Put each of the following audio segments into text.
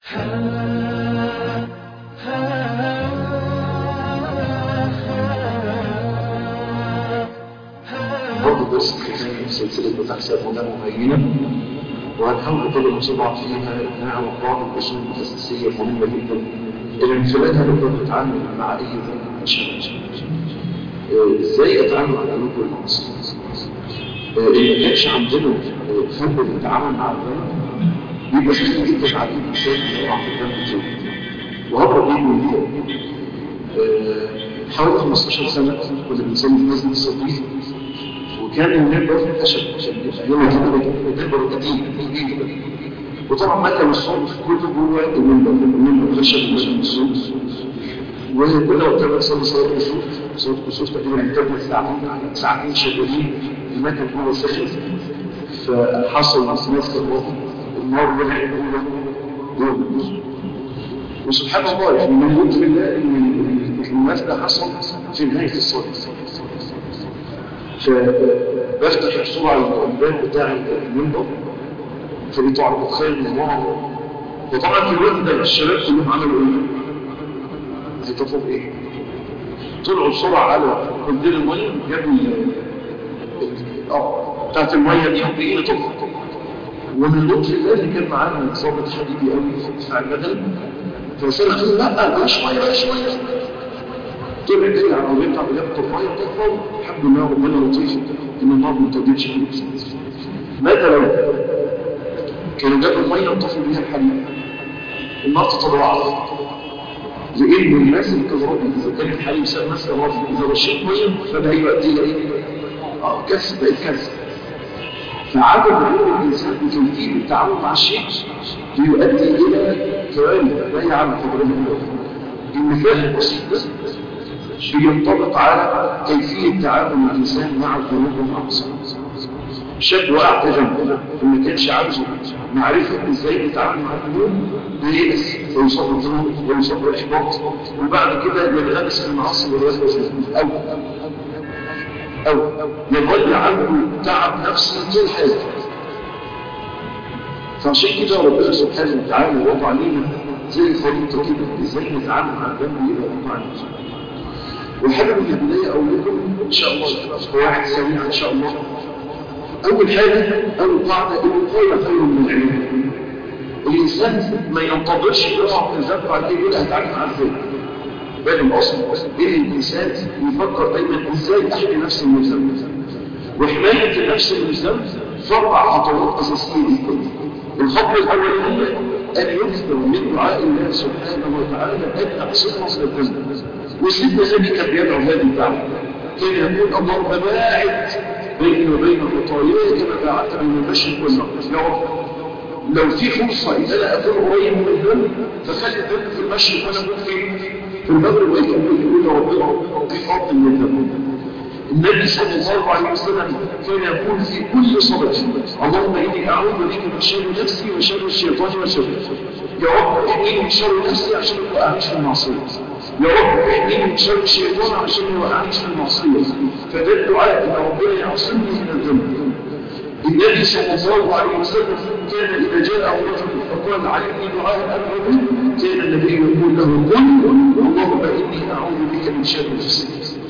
برضه درس الختام سلسلة وتحسبونها هينة وهنحاول بقدر المستطاع فيها نعم بعض الأصول الأساسية المهمة جدا اللي من خلالها نقدر نتعامل مع أي ذنب مشاكل ازاي اتعامل مع الذنوب والمعاصي اللي ما كانش عندنا فن نتعامل مع الذنب يبقى سهل جدا على الانسان انه يقع في الذنب الجوي وهو بيقول لي حوالي 15 سنه كنا بنسمي في مسجد الصديق وكان المنبر خشب يوم كده المنبر قديم قديم وطبعا ما كان الصوت كله جوه المنبر المنبر خشب المسجد الصوت وكنا وقتها بنصلي صلاه الكسوف صلاه الكسوف تقريبا بتاخد ساعتين ساعتين شغالين المكن جوه سخن فحصل ناس كانوا النار ولعت جوه جوه وسبحان الله يعني من لطف الله ان الناس ده حصل في نهايه الصلاه فبفتح الصوره على الباب بتاع المنبر فلقيته على متخيل الموضوع وطبعا في الوقت ده الشباب كلهم عملوا ايه؟ هيطفوا ايه طلعوا بسرعه على كولدير الميه جابوا اه بتاعت الميه دي وبقينا طفوا ومن لطف الله اللي كان معانا ظابط حبيبي قوي في الدفاع المدني فصرخ لا بقى شويه بقى شويه طلع جري على العربيه بتاع جابت الميه طفوا الحمد لله ربنا لطيف ان النار ما تجيبش فيه ماذا لو كانوا جابوا الميه وطفوا بيها الحديد النار تتضاعف لان الناس الكهرباء اذا كان الحريم ساب ناس كهرباء اذا رشيت ميه فده هيؤدي الى ايه؟ اه كسب بقت كسب فعدم علم الانسان بتوجيه التعامل مع الشيء بيؤدي الى كوارث لا يعلم حضرتك المثال البسيط ده بينطبق على كيفيه تعامل الانسان مع الذنوب والمعاصي شاب وقع في ذنب وما كانش عاوزه معرفة ازاي يتعامل مع الذنوب بيئس ويصاب الذنوب ويصاب الاحباط وبعد كده ينغمس في المعاصي والوسوس او او يظل عنده تعب نفسي طول حياته فعشان كده ربنا سبحانه وتعالى وضع لنا زي خريطه كده ازاي نتعامل مع الذنب يبقى وضع لنا وحابب في البدايه اقول لكم ان شاء الله واحد سريع ان شاء الله أول حاجة أول قاعدة الوقاية خير من العلم الإنسان ما ينتظرش يقع في الذنب بعد كده يقول هتعامل معاه ازاي بل الأصل إن الإنسان يفكر دايما إزاي أحمي نفسي من الذنب وحماية النفس من الذنب أربع خطوات أساسية جدا الخطوة الأولانية أن يكثر من دعاء الله سبحانه وتعالى أن أحسن مصر الذنب وسيدنا النبي كان بيدعو هذه الدعوة كان يقول اللهم باعد بيني وبين خطاياي كما باعدت بين المشرق والمغرب يا رب لو في فرصة إن أنا أكون قريب من الذنب فخلي الذنب في المشرق وأنا أكون في في المغرب ويكمل يقول يا ربنا احفظني من الذنب النبي صلى الله عليه وسلم كان يقول في كل صلاة اللهم إني أعوذ بك من شر نفسي وشر الشيطان وشر يا رب احميني من شر نفسي عشان ما أعيش في المعصية يا رب احميني من شر الشيطان عشان ما أعيش في المعصية فده الدعاء إن ربنا يعصمني من الذنب النبي صلى الله عليه وسلم كان إذا جاء رجل فقال علمني دعاء أدعو كان النبي يقول له قل اللهم إني أعوذ بك من شر نفسي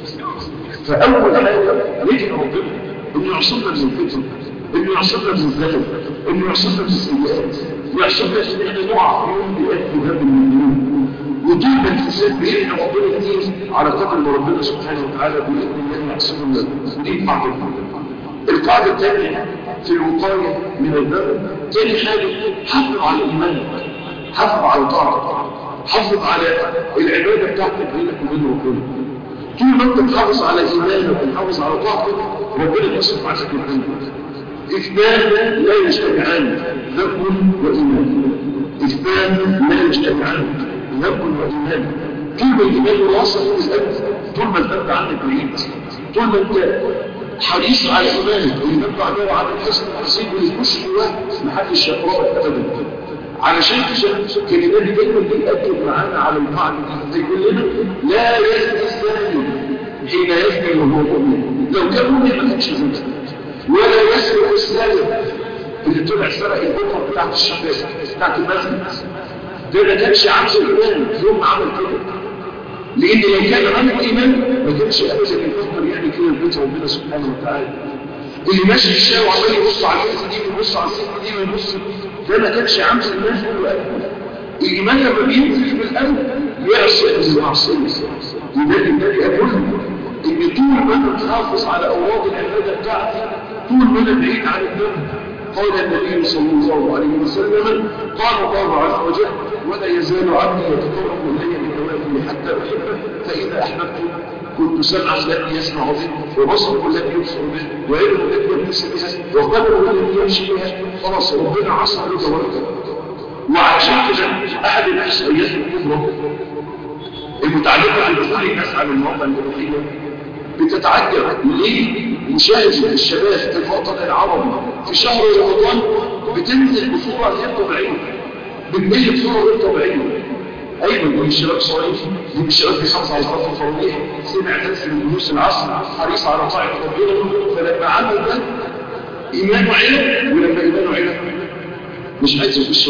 فأول حاجة يجي ربنا إنه يعصمنا من الفتن إنه يعصمنا من الذنب إنه يعصمنا من السيئات يعصمنا إن إحنا نقع في يوم بأكل ذنب من الذنوب وطول ما الانسان بيدعي ربنا كتير على قدر ما ربنا سبحانه وتعالى بإذن الله يعصمنا ودي قاعدة القاعدة الثانية في الوقاية من الذنب تاني حاجة حافظ على إيمانك حافظ على طاعتك حافظ على العبادة بتاعتك بينك وبين ربنا طول ما انت تحافظ على ايمانك وتحافظ على طاعتك ربنا يصرف عنك الذنب اثنان لا يجتمعان ذنب وايمان اثنان لا يجتمعان ذنب وايمان طول ما الايمان واصل في القلب طول ما الذنب عندك بعيد طول ما انت حريص على ايمانك والايمان بعدها وعلى الحسن الحسين اللي يخش جواك محدش يقربك ابدا علشان كده كان النبي دايما بيأكد معانا على القاعده دي بيقول لنا لا يزني الزاني حين يزني وهو مؤمن لو كان مؤمن ما كانش زنا ولا يسرق السارق اللي طلع سرق البقره بتاعت الشباب بتاعت المسجد ده ما كانش عنده ايمان يوم ما عمل كده لان لو كان عنده ايمان ما كانش ابدا يفكر يعني كده بيت ربنا سبحانه وتعالى اللي ماشي في الشارع وعمال يبص على الناس دي ويبص على الست دي ويبص ده ما كانش عنده ايمان في قلبه الايمان لما بينزل في القلب يعصي المعصيه لذلك النبي يقول ان طول ما انا محافظ على اوراق العباده بتاعتي طول ما انا بعيد عن الذنب قال النبي صلى الله عليه وسلم قال الله عز وجل ولا يزال عبدي يتقرب الي بالنوافل حتى احبه فاذا احببته كنت سمعا الذي يسمع به وبصره الذي يبصر به وعلمه الذي يلبس بها وقلبه الذي يمشي بها خلاص ربنا عصى له ورده وعشان كده احد الاحصائيات الكبرى المتعلقه بدخول الناس على المواقع الاباحيه بتتعجب ليه مشاهد الشباب في الوطن العربي في شهر رمضان بتنزل بصوره غير طبيعيه بتنزل بصوره غير طبيعيه ايضا من الشباب صحيح من الشباب بيحافظ على صلاه التراويح سمع درس من دروس العصر حريص على طاعه ربنا فلما عمل ده ايمانه علم ولما ايمانه علم مش عايز يخش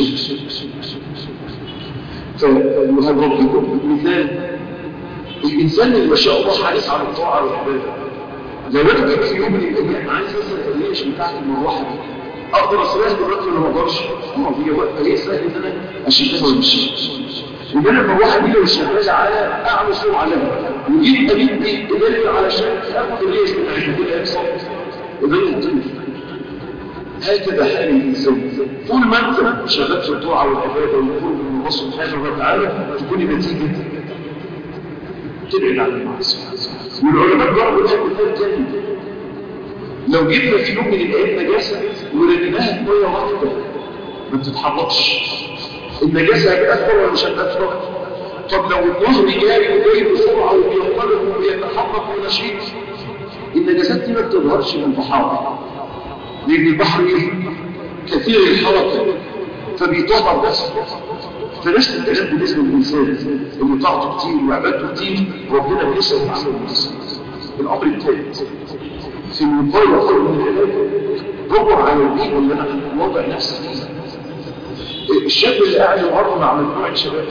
فهضرب لكم مثال الانسان اللي ما شاء الله حريص على الطاعه والعباده لو انا جيت في يوم من الايام عايز اسال الريش بتاعت المروحه دي اقدر اسالها دلوقتي ولا ما اقدرش؟ اه هي وقت هي سهل ان انا اشيلها وامشي يبقى انا المروحه دي لو شغاله على اعلى سرعه لها وجيت اجيب دي قدرت علشان اخد الريش بتاعتها كده يحصل قدرت تطير هكذا حال الإنسان طول ما أنت شغال في الطاعة والعبادة والقرب من الله سبحانه وتعالى تكون نتيجة تبعد عن المعصية والعلماء ضربوا لها مثال تاني لو جبنا في يوم من الأيام نجاسة ورميناها في مية واحدة ما بتتحركش النجاسة هتأثر ولا مش هتأثر؟ طب لو النهر جاري وجاي بسرعة وبينطلق وبيتحرك ونشيط النجاسات دي ما بتظهرش من البحار لأن البحر إيه؟ كثير الحركة فبيطهر بس فنفس الكلام بالنسبة للإنسان اللي طاعته كتير وعبادته كتير ربنا بيسأل عنه الناس الأمر الثالث في الوقاية خير من العلاج دور على البيئة اللي أنا وضع نفسي فيها الشاب اللي قاعد النهارده مع مجموعة شباب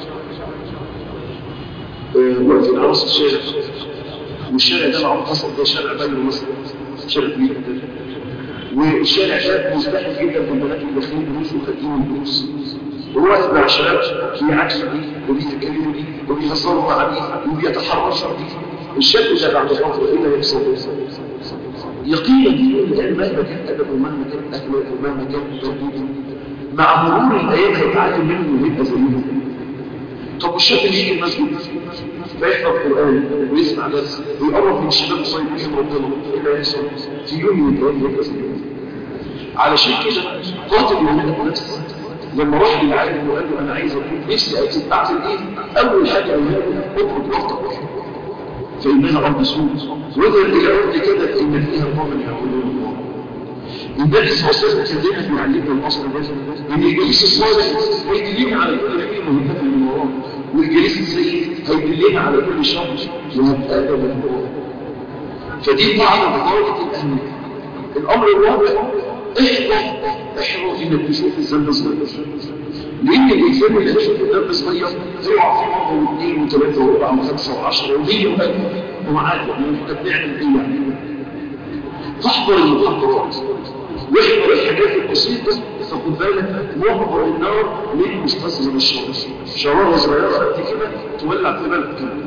واقفين على وسط الشارع والشارع ده معروف حصل ده شارع بينه مثلا شارع كبير والشارع ده مزدحم جدا بالبنات اللي داخلين دروس وخارجين من دروس وهو واقف مع شباب بيعكسوا دي وبيتكلموا دي وبيهزروا مع دي وبيتحرشوا دي الشاب ده بعد فتره ايه اللي هيحصل يقينا الان مهما كان ادبه ومهما كان اخلاقه ومهما كان تربيته مع مرور الايام هيتعلم منه ويبقى زيهم طب والشاب اللي يجي المسجد فيحفظ القرآن ويسمع درس ويقرب من الشباب الصيفيين ربنا ايه اللي هيحصل في يوم من الايام يبقى زيهم علشان كده قاتل يومين النفس لما راح للعالم وقال له انا عايز اكون نفسي اكتب اعمل ايه اول حاجه قالها له اطلب وقتك فانها ارض سوء واذهب الى ارض كذا فان فيها قوما يعبدون الله النبي صلى الله عليه وسلم كان دايما بيعلمنا الاصل ده ان الجليس الصالح هيدلنا على كل خير وهيبقى من وراه والجليس السيء هيدلنا على كل شر وهتقابل من وراه فدي قاعده بغايه الاهميه الامر الرابع احذر احذر انك تشوف الذنب صغير لان الانسان اللي هيشوف الذنب صغير هيقع في مره واثنين وثلاثه واربعه وخمسه وعشره ومية والف ومعاد احنا بنعمل ايه يعني تحضر المحاضرات واحضر الحاجات البسيطه فخد بالك واحضر النار من مستصغر الشر شراره صغيره قد كده تولع في بالك كده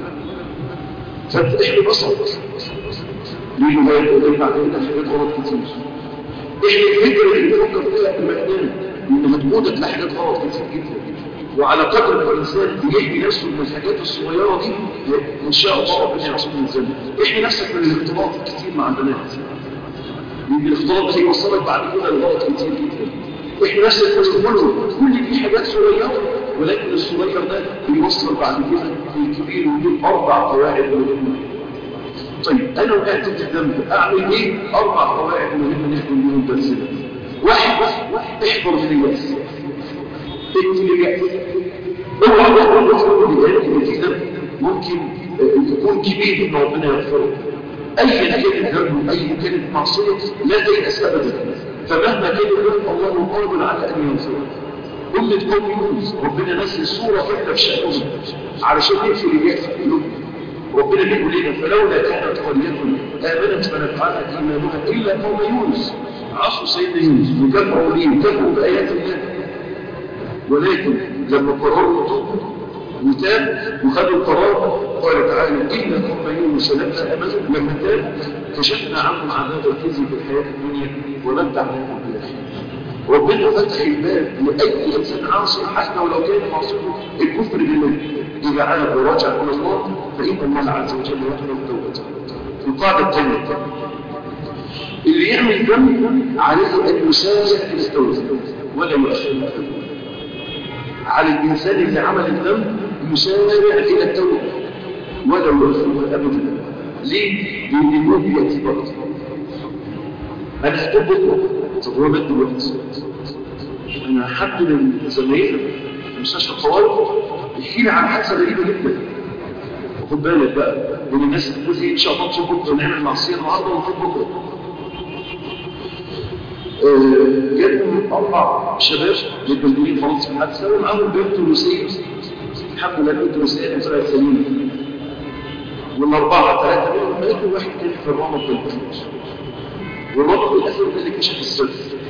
فاحنا بصرك ليه ما يقول بعد كده حاجات غلط كتير احنا الفكره اللي بنفكر فيها المجنون ان هتموتك لحاجات غلط كتير جدا وعلى قدر ما الانسان بيحمي نفسه من الحاجات الصغيره دي ان شاء الله ربنا يعصمه من الذنب احمي نفسك من الاختلاط الكتير مع البنات لان الاختلاط ده هيوصلك بعد كده لغلط كتير جدا احمي نفسك من الغلو كل دي حاجات صغيره ولكن الصغير ده بيوصل بعد كده للكبير ودول اربع قواعد مهمه طيب انا وقعت في الذنب اعمل ايه اربع قواعد مهمه نخدم بيهم الدرس ده واحد احضر من اليأس اقتل اليأس اوعى تقول ان في ذنب ممكن يكون كبير ان ربنا يغفره ايا كان الذنب ايا كانت معصيه لا تيأس ابدا فمهما كان الذنب الله قادر على ان يغفره أمة قوم يونس ربنا نزل سورة كاملة في شأنهم علشان يقفل اليأس في قلوبهم ربنا بيقول لنا فلولا كانت قرية آمنت فنفعها إيمانها إلا قوم يونس عصوا سيدنا يونس وكفروا به وكفروا بآيات الله ولكن لما قرروا يتوبوا وتاب وخدوا القرار قال تعالى إن قوم يونس لما آمنوا لما تاب كشفنا عنهم عذاب الخزي في الحياة الدنيا ومتعناهم إلى حين ربنا فتح الباب لأي إنسان عاصي حتى ولو كان معصيه الكفر بالله إذا عاد وراجع إلى الله فإن الله عز وجل يقبل توبته القاعدة الثانية اللي يعمل ذنب عليه أن يسارع إلى التوبة ولا يؤخر التوبة على الإنسان اللي عمل الذنب يسارع إلى التوبة ولا يؤخرها أبدا ليه؟ لأن الموت يأتي برضه أنا هتوب بكرة طب هو مات دلوقتي أنا حد من زمايلنا في مستشفى الطوارئ يحكي لي عن حادثة غريبة جدا خد بالك بقى من الناس اللي بتقول ايه ان شاء الله نشوف بكره نعمل معصيه النهارده ونشوف بكره جاتهم اربع شباب متبهدلين خالص في الحادثه ومعاهم بنت روسيه الحمد لله البنت روسيه كانت طلعت سليمه والاربعه ثلاثه منهم ماتوا واحد كان في الرمض بالبخير والرمض للاسف ده اللي كشف السر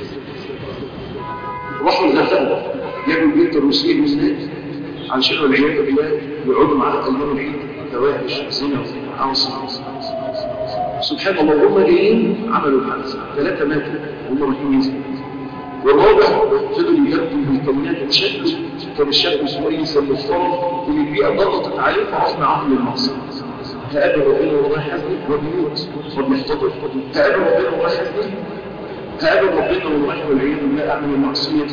راحوا الغزاله جابوا البنت الروسيه من هناك علشان والعياذ بالله يقعدوا معاها ايام العيد فواحش زنا عاصي سبحان الله هم جايين عملوا الحادثه ثلاثه ماتوا هم رايحين يزنوا والرابع فضل يهدم بالكونات بشكل كان الشاب كويس المفترض ان البيئه ضغطت عليه فعصنا عقل المعصيه هقابل ربنا والله حزني وبيموت وبيحتضر هقابل ربنا والله حزني هقابل ربنا والله والعياذ بالله اعمل المعصيه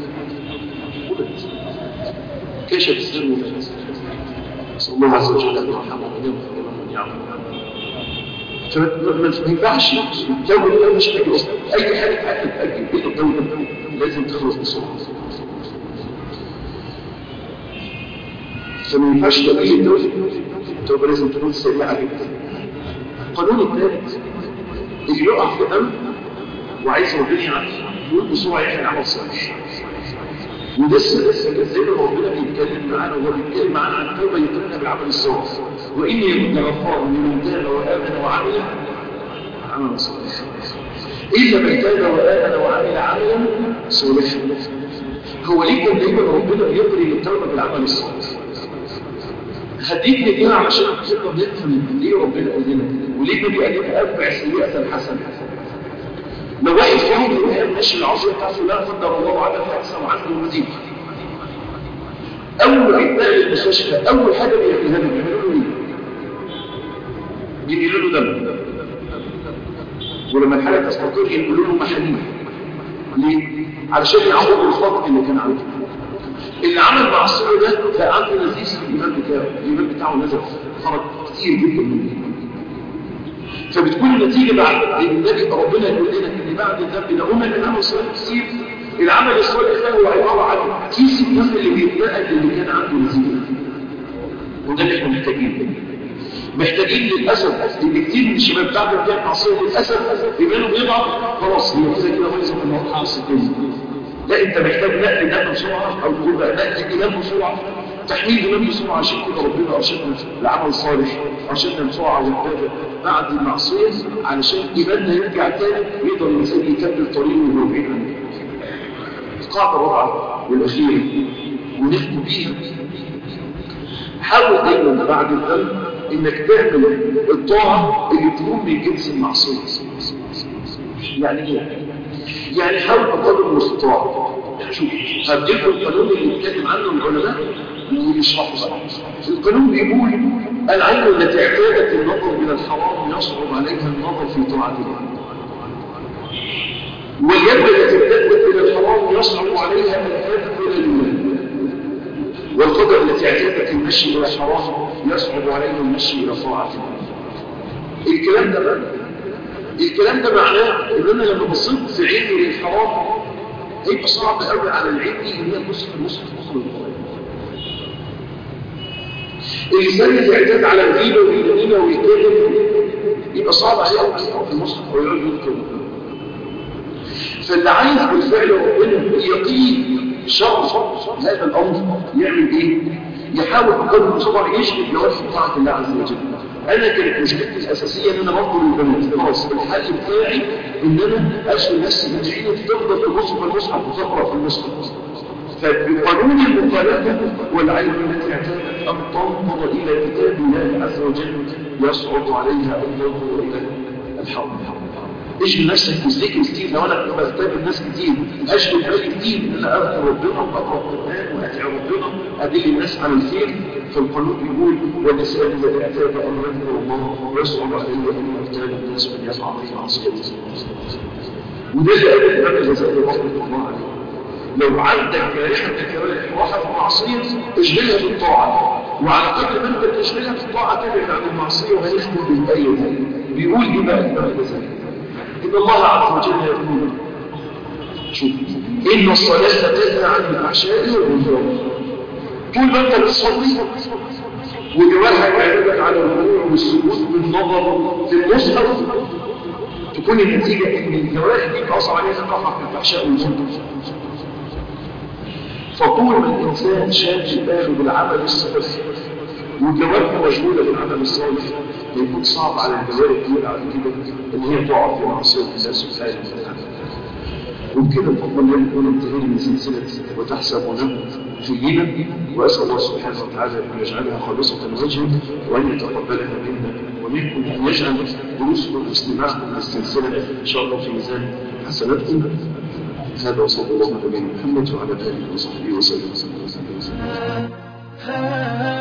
كشف السر وفات نسال الله عز وجل ان يرحمه ويغفر له ومن يعمل فما ينفعش الجو ده مش حاجه اصلا اي حاجه تاكد تاكد ايه الجو ده لازم تخلص بسرعه فما ينفعش تقليل التوبه التوبه لازم تكون سريعه جدا القانون الثالث اللي يقع في ذنب وعايز ربنا يعرف يقول بسرعه يعمل عمل صالح وده السر زي ما ربنا بيتكلم معانا وهو بيتكلم معانا عن التوبه يقرنا بالعمل الصالح واني كنت غفار لمن تاب وامن وعمل عملا صالحا الا من تاب وامن وعمل عملا صالحا هو ليه كان دايما ربنا بيقري للتوبه بالعمل الصالح هديك مثال علشان نقدر نفهم ليه ربنا قال لنا وليه النبي قال لنا اتبع سيئه حسنه لو واحد فيهم يقول ماشي العصر بتاعته لا قدر الله عمل حادثه وعنده نزيف اول عداء للمستشفى اول حاجه بيعملها له بيعملوا له ايه؟ بينقلوا له دم ولما الحاله تستقر ينقلوا له محاليل ليه؟ علشان يعوضوا الفقر اللي كان عنده اللي عمل معصيه ده بقى عنده نزيف في الايمان بتاعه الايمان بتاعه نزف خرج كتير جدا منه فبتكون النتيجة بعد النبي ربنا يقول لنا ان بعد الذنب ده أمم العمل الصالح كتير العمل الصالح ده هو عبارة عن كيس الدم اللي بيتنقل اللي كان عنده نزيف وده اللي احنا محتاجينه محتاجين للأسف ان كتير من الشباب بعد ما كان معصية للأسف إيمانه بيضعف خلاص هي كده كده خلص من الموضوع على السكين لا انت محتاج نقل دم بسرعة او تقول بقى نقل ايمان بسرعة تحميل ايمان بسرعة عشان كده ربنا ارشدنا العمل الصالح ارشدنا بسرعة والعبادة بعد المعصية علشان إيماننا يرجع تاني ويقدر الإنسان يكمل طريقه وهو بعيد عنه. القاعدة الرابعة والأخيرة ونختم بيها حاول دايما بعد الذنب إنك تعمل الطاعة اللي تكون من جنس المعصية. يعني إيه؟ يعني حاول بقدر المستطاع. شوف هديكم القانون اللي بيتكلم عنه العلماء ويشرحوا بقى. القانون بيقول العين التي اعتادت النظر إلى الحرام يصعب عليها النظر في طاعة الله واليد التي اعتادت إلى الحرام يصعب عليها أن تدخل لله والقدر التي اعتادت المشي إلى الحرام يصعب عليها المشي إلى طاعة الله الكلام ده بقى الكلام ده معناه ان انا لما بصيت في عيني للحرام هيبقى صعب قوي على العين ان هي تبص في المصحف اخرى الإنسان اللي اعتاد على الغيبة والنميمة والكذب يبقى صعب عليه أو يقرأ في المصحف ويقعد يذكر فاللي عايز بالفعل ربنا يقين شرط هذا الامر يعمل ايه يحاول بقدر المستطاع يشغل جوارح طاعه الله عز وجل انا كانت مشكلتي الاساسيه ان انا بطل البنات خلاص الحل بتاعي ان انا اشغل نفسي بدعيه تفضل تبص في المصحف وتقرا في المصحف فبقانون المخالفه والعلم التي اعتادت ان تنظر الى كتاب الله عز وجل يصعب عليها ان تنظر الى الحق اشغل نفسك بالذكر كتير لو انا بستقبل الناس كتير اشغل بالي كتير ان انا اذكر ربنا واقرا القران وادعي ربنا ادل الناس على الخير فالقانون بيقول والنساء اذا اعتاد ان يذكر الله ويصعب عليه ان يرتاد الناس من يقع في معصيه وده اللي قال الامام الغزالي رحمه الله عليه لو عندك جارحه الجوارح راحه في المعصيه اشغلها بالطاعه وعلى قدر ما انت تشغلها بالطاعه تبعد عن المعصيه وهنختم بالايه دي بيقول ايه بقى الامام الغزالي إن الله عز وجل يقول شوف إن الصلاة تنهى عن الفحشاء والمنكر طول ما أنت بتصلي وجوارحك عبادك على الركوع والسجود بالنظر في المصحف تكون النتيجة إن الجوارح دي بأصل عليها تقع في الفحشاء والمنكر فطول ما الإنسان شاف باله بالعمل الصالح وجوارحه مشغولة بالعمل الصالح يكون صعب على الجوارح دي بعد كده ان هي تقع في معصيه الله سبحانه وتعالى وبكده بفضل الله نكون انتهينا من سلسله وتحسبونه فينا واسال الله سبحانه وتعالى ان يجعلها خالصه لوجهه وان يتقبلها منا ومنكم ان يجعل دروسكم واستماعكم للسلسله ان شاء الله في ميزان حسناتكم هذا وصلى الله على نبينا محمد وعلى اله وصحبه وسلم